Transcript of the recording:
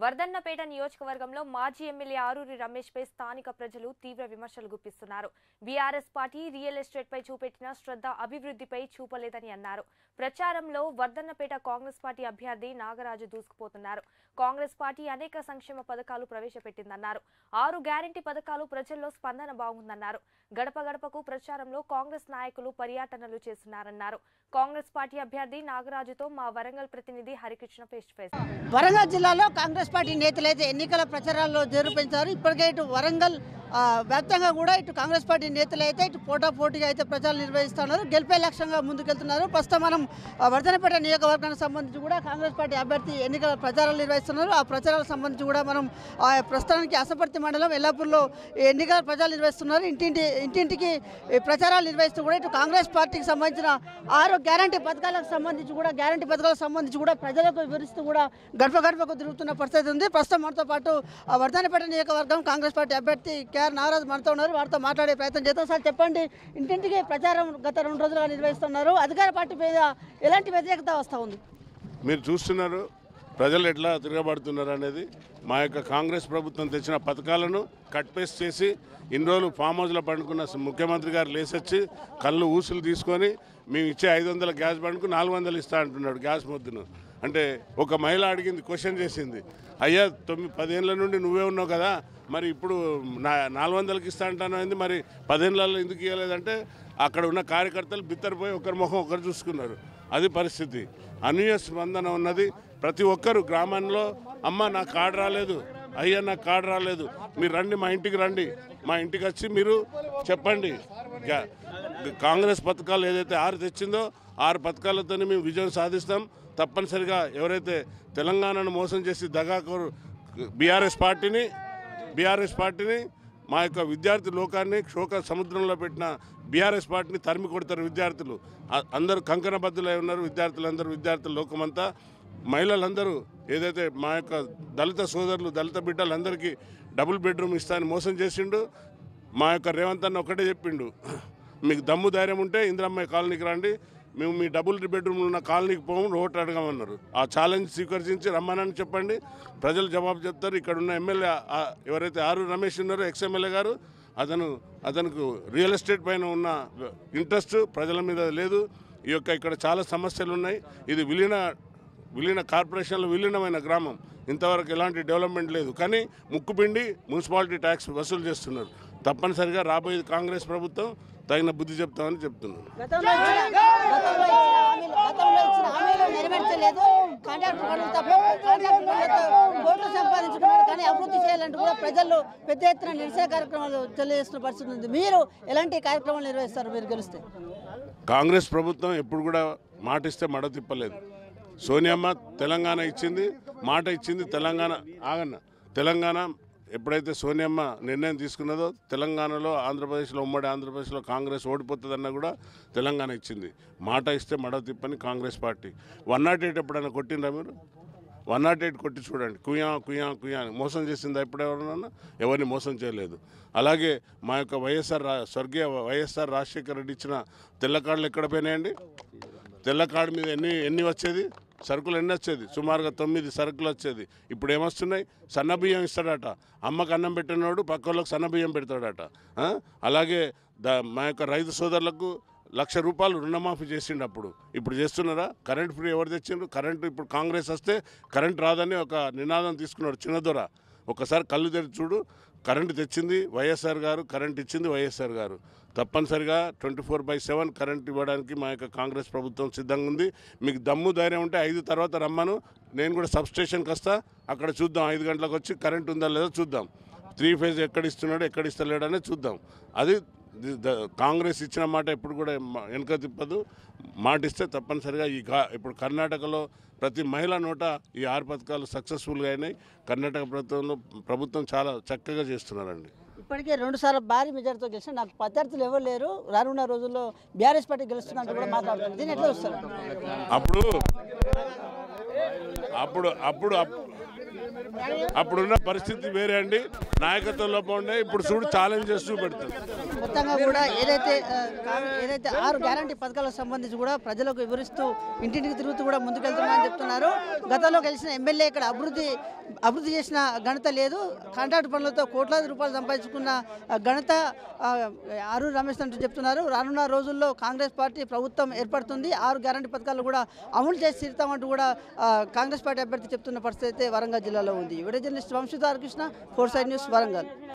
వర్ధన్నపేట నియోజకవర్గంలో మాజీ ఎమ్మెల్యే ఆరూరి రమేష్ పై స్థానిక ప్రజలు తీవ్ర విమర్శలు గుప్పిస్తున్నారు బీఆర్ఎస్ పార్టీ రియల్ ఎస్టేట్ పై చూపెట్టిన శ్రద్ధ అభివృద్ధిపై చూపలేదని అన్నారు ప్రచారంలో వర్ధన్నపేట కాంగ్రెస్ పార్టీ అభ్యర్థి నాగరాజు దూసుకుపోతున్నారు కాంగ్రెస్ పార్టీ అనేక సంక్షేమ పథకాలు ప్రవేశపెట్టిందన్నారు ఆరు గ్యారంటీ పథకాలు ప్రజల్లో స్పందన బాగుందన్నారు గడప గడపకు ప్రచారంలో కాంగ్రెస్ నాయకులు పర్యటనలు చేస్తున్నారన్నారు కాంగ్రెస్ పార్టీ అభ్యర్థి నాగరాజుతో మా వరంగల్ ప్రతినిధి Harikrishna face to face Warangal జిల్లాలో కాంగ్రెస్ పార్టీ నేతలు అయితే ఎన్నికల ప్రచారాల్లో జరుపించారు ఇప్పటికే ఇటు వరంగల్ ఆ, వ్యాప్తంగా కూడా ఇటు కాంగ్రెస్ పార్టీ నేతలు అయితే ఇటు పోటా పోటీగా అయితే ప్రచారం నిర్వహిస్తున్నారు గెలిపే లక్ష్యంగా ముందుకెళ్తున్నారు ప్రస్తుతం మనం ఆ, వర్ధనపేట నియోజకవర్గానికి సంబంధించి కూడా కాంగ్రెస్ పార్టీ అభ్యర్థి ఎన్నికల ప్రచారాలు నిర్వహిస్తున్నారు ఆ ప్రచారాలకు సంబంధించి కూడా మనం ఆ, ప్రస్తుతానికి అసపర్తి మండలం ఎల్లాపూర్లో ఈ ఎన్నికల ప్రచారాలు నిర్వహిస్తున్నారు ఇంటింటి ఇంటింటికి ఈ ప్రచారాలు నిర్వహిస్తూ కూడా ఇటు కాంగ్రెస్ పార్టీకి సంబంధించిన ఆరు గ్యారంటీ పథకాలకు సంబంధించి కూడా గ్యారంటీ పథకాలకు సంబంధించి కూడా ప్రజలకు వివరిస్తూ కూడా గడప గడపకు తిరుగుతున్న పరిస్థితి ఉంది ప్రస్తుతం మనతో పాటు ఆ, వర్ధనపేట నియోజకవర్గం కాంగ్రెస్ పార్టీ అభ్యర్థి కేఆర్ నాగరాజు మనతో ఉన్నారు వారితో మాట్లాడే ప్రయత్నం చేద్దాం సార్ చెప్పండి ఇంటింటికి ప్రచారం గత రెండు రోజులుగా నిర్వహిస్తున్నారు అధికార పార్టీ మీద ఎలాంటి వ్యతిరేకత వస్తూ ఉంది మీరు చూస్తున్నారు ప్రజలు ఎట్లా తిరగబడుతున్నారు అనేది మా యొక్క కాంగ్రెస్ ప్రభుత్వం తెచ్చిన పథకాలను కట్ పేస్ట్ చేసి ఇన్ని రోజులు ఫామ్ హౌస్లో పండుకున్న ముఖ్యమంత్రి గారు లేసొచ్చి కళ్ళు ఊసులు తీసుకొని మేము ఇచ్చే ఐదు వందల గ్యాస్ బండ్కు నాలుగు వందలు ఇస్తా అంటున్నాడు గ్యాస్ మొద్దును అంటే ఒక మహిళ అడిగింది క్వశ్చన్ చేసింది అయ్యా తొమ్మిది పదేళ్ళ నుండి నువ్వే ఉన్నావు కదా మరి ఇప్పుడు నా నాలుగు వందలకి ఇస్తా అంటాను ఏంది మరి పదేళ్ళలో ఎందుకు ఇవ్వలేదంటే అక్కడ ఉన్న కార్యకర్తలు బిత్తరపోయి ఒకరి ముఖం ఒకరు చూసుకున్నారు అది పరిస్థితి అనూహ్య స్పందన ఉన్నది ప్రతి ఒక్కరు గ్రామంలో అమ్మ నాకు కార్డు రాలేదు అయ్యా నాకు కార్డు రాలేదు మీరు రండి మా ఇంటికి రండి మా ఇంటికి వచ్చి మీరు చెప్పండి గా- కాంగ్రెస్ పథకాలు ఏదైతే ఆరు తెచ్చిందో ఆరు పథకాలతో మేము విజయం సాధిస్తాం తప్పనిసరిగా ఎవరైతే తెలంగాణను మోసం చేసి దగాకోరు బీఆర్ఎస్ పార్టీని బీఆర్ఎస్ పార్టీని మా యొక్క విద్యార్థి లోకాన్ని శోక సముద్రంలో పెట్టిన బీఆర్ఎస్ పార్టీని తరిమి కొడతారు విద్యార్థులు ఆ- అందరూ కంకణబద్దులై ఉన్నారు విద్యార్థులందరూ విద్యార్థుల లోకమంతా మహిళలందరూ ఏదైతే మా యొక్క దళిత సోదరులు దళిత బిడ్డలందరికీ డబుల్ బెడ్రూమ్ ఇస్తానని మోసం చేసిండు మా యొక్క రేవంత్ అన్న ఒకటే చెప్పిండు మీకు దమ్ము ధైర్యం ఉంటే ఇందిరమ్మ కాలనీకి రండి మేము మీ డబుల్ బెడ్రూమ్ ఉన్న కాలనీకి పోము ఓటు అడగమన్నారు ఆ ఛాలెంజ్ స్వీకరించి రమ్మనని చెప్పండి ప్రజలు జవాబు చెప్తారు ఇక్కడ ఉన్న ఎమ్మెల్యే ఆ- ఎవరైతే ఆరు రమేష్ ఉన్నారో ఎక్స్ ఎమ్మెల్యే గారు అతను అతనికి రియల్ ఎస్టేట్ పైన ఉన్న ఇంట్రెస్ట్ ప్రజల మీద లేదు ఈ యొక్క ఇక్కడ చాలా సమస్యలు ఉన్నాయి ఇది విలీన విలీన కార్పొరేషన్లో విలీనమైన గ్రామం ఇంతవరకు ఎలాంటి డెవలప్మెంట్ లేదు కానీ ముక్కుపిండి మున్సిపాలిటీ ట్యాక్స్ వసూలు చేస్తున్నారు తప్పనిసరిగా రాబోయేది కాంగ్రెస్ ప్రభుత్వం తగిన బుద్ధి చెప్తామని చెప్తున్నాను గతంలో ఇచ్చిన గతంలో ఇచ్చిన హామీలు గతంలో ఇచ్చిన హామీలు నెరవేర్చలేదు కాంట్రాక్టర్ పనులు తప్ప కాంట్రాక్టర్ పనులతో కోట్లు సంపాదించుకున్నారు కానీ అభివృద్ధి చేయాలంటూ కూడా ప్రజలు పెద్ద ఎత్తున నిరసన కార్యక్రమాలు తెలియజేస్తున్న పరిస్థితి ఉంది మీరు ఎలాంటి కార్యక్రమాలు నిర్వహిస్తారు మీరు గెలిస్తే కాంగ్రెస్ ప్రభుత్వం ఎప్పుడు కూడా మాట ఇస్తే మడ తిప్పలేదు సోనియమ్మ తెలంగాణ ఇచ్చింది మాట ఇచ్చింది తెలంగాణ ఆగన్న తెలంగాణ ఎప్పుడైతే సోనియమ్మ నిర్ణయం తీసుకున్నదో తెలంగాణలో ఆంధ్రప్రదేశ్లో ఉమ్మడి ఆంధ్రప్రదేశ్లో కాంగ్రెస్ ఓడిపోతుందన్న కూడా తెలంగాణ ఇచ్చింది మాట ఇస్తే మడ తిప్పని Congress party one nought eight ఎప్పుడైనా కొట్టిండ్రా మీరు వన్ నాట్ ఎయిట్ కొట్టి చూడండి కుయా కుయా కుయా అని మోసం చేసిందా ఎప్పుడు ఎవరన్నా ఎవరిని మోసం చేయలేదు అలాగే మా యొక్క వైఎస్ఆర్ రా- స్వర్గీయ వైఎస్ఆర్ రాజశేఖర రెడ్డి ఇచ్చిన తెల్ల కార్డులు ఎక్కడ పోయినాయండి తెల్ల కార్డు మీద ఎన్ని ఎన్ని వచ్చేది సరుకులు ఎన్ని వచ్చేది సుమారుగా తొమ్మిది సరుకులు వచ్చేది ఇప్పుడు ఏమొస్తున్నాయి సన్న బియ్యం ఇస్తాడట అమ్మకు అన్నం పెట్టినోడు పక్క వాళ్ళకి సన్న బియ్యం పెడతాడట ఆ? అలాగే ద మా యొక్క రైతు సోదరులకు లక్ష రూపాయలు రుణమాఫీ చేసిండు అప్పుడు ఇప్పుడు చేస్తున్నారా కరెంట్ ఫ్రీ ఎవరు తెచ్చిండ్రు కరెంట్ ఇప్పుడు కాంగ్రెస్ వస్తే కరెంట్ రాదని ఒక నినాదం తీసుకున్నాడు చిన్నదొర ఒకసారి కళ్ళు తెరిచి చూడు కరెంట్ తెచ్చింది వైఎస్ఆర్ గారు కరెంట్ ఇచ్చింది వైఎస్ఆర్ గారు తప్పనిసరిగా twenty four by seven current ఇవ్వడానికి మా యొక్క కాంగ్రెస్ ప్రభుత్వం సిద్ధంగా ఉంది మీకు దమ్ము ధైర్యం ఉంటే ఐదు తర్వాత రమ్మను నేను కూడా సబ్ స్టేషన్కి వస్తా అక్కడ చూద్దాం ఐదు గంటలకు వచ్చి కరెంట్ ఉందా లేదో చూద్దాం త్రీ ఫేజ్ ఎక్కడ ఇస్తున్నాడు ఎక్కడ ఇస్తలేడు అనేది చూద్దాం అది ది- ద- కాంగ్రెస్ ఇచ్చిన మాట ఎప్పుడు కూడా మ- వెనక తిప్పదు మాట ఇస్తే తప్పనిసరిగా ఈ గా ఇప్పుడు కర్ణాటకలో ప్రతి మహిళ నోట ఈ ఆరు పథకాలు సక్సెస్ఫుల్గా అయినాయి కర్ణాటక ప్రభుత్వంలో ప్రభుత్వం చాలా చక్కగా చేస్తున్నారండి ఇప్పటికే రెండు సార్లు భారీ మెజార్టీతో గెలిచిన నాకు ప్రత్యర్థులు ఎవరు లేరు రానున్న రోజుల్లో బీఆర్ఎస్ పార్టీ గెలుస్తున్నట్టు కూడా మాట్లాడుతున్నారు దీన్ని ఎట్లా చూస్తారు అప్పుడు అప్పుడు అప్పుడు అప్- అప్పుడున్న పరిస్థితి వేరే అండి నాయకత్వం లోపం ఉండే ఇప్పుడు చూడు ఛాలెంజ్ చేస్తూ పెడతారు మొత్తంగా కూడా ఏదైతే ఆ, కాంగ్రెస్- ఏదైతే ఆరు గ్యారంటీ పథకాలకు సంబంధించి కూడా ప్రజలకు వివరిస్తూ ఇంటింటికి తిరుగుతూ కూడా ముందుకెళ్తున్నారని చెప్తున్నారు గతంలో గెలిచిన ఎమ్మెల్యే ఇక్కడ అభివృద్ధి అభివృద్ధి చేసిన ఘనత లేదు కాంట్రాక్ట్ పనులతో కోట్లాది రూపాయలు సంపాదించుకున్న ఆ, ఘనత ఆ, ఆరు రమేష్ అంటూ చెప్తున్నారు రానున్న రోజుల్లో కాంగ్రెస్ పార్టీ ప్రభుత్వం ఏర్పడుతుంది ఆరు గ్యారంటీ పథకాలు కూడా అమలు చేసి తీరుతామంటూ కూడా ఆ, కాంగ్రెస్ పార్టీ అభ్యర్థి చెప్తున్న పరిస్థితి అయితే వరంగల్ జిల్లాలో ఉంది video journalist Vamshidhara Krishna Four Side News Warangal